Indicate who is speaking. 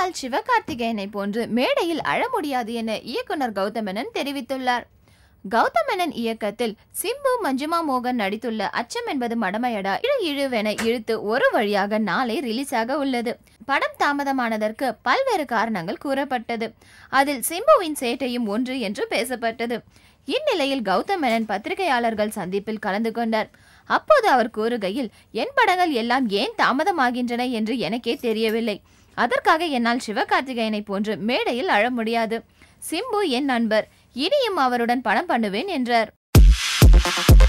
Speaker 1: என்னால் சிவகார்த்திகேயனை போன்று மேடையில் அழ முடியாது என இயக்குனர் கௌதமேனன் தெரிவித்துள்ளார் கௌதமேனன் இயக்கத்தில் சிம்பு மஞ்சுமா மோகன் நடித்துள்ள அச்சம் என்பது மடமையடா இழு இழுவென இழுத்து ஒரு வழியாக நாளை ரிலீஸ் ஆக உள்ளது படம் தாமதமானதற்கு பல்வேறு காரணங்கள் கூறப்பட்டது அதில் சிம்புவின் சேட்டையும் ஒன்று என்று பேசப்பட்டது இந்நிலையில் கௌதமேனன் பத்திரிகையாளர்கள் சந்திப்பில் கலந்து கொண்டார் அப்போது அவர் கூறுகையில் என் படங்கள் எல்லாம் ஏன் தாமதமாகின்றன என்று எனக்கே தெரியவில்லை அதற்காக என்னால் சிவகார்த்திகேயனை போன்று மேடையில் அழ முடியாது சிம்பு என் நண்பர் இனியும் அவருடன் படம் பண்ணுவேன் என்றார்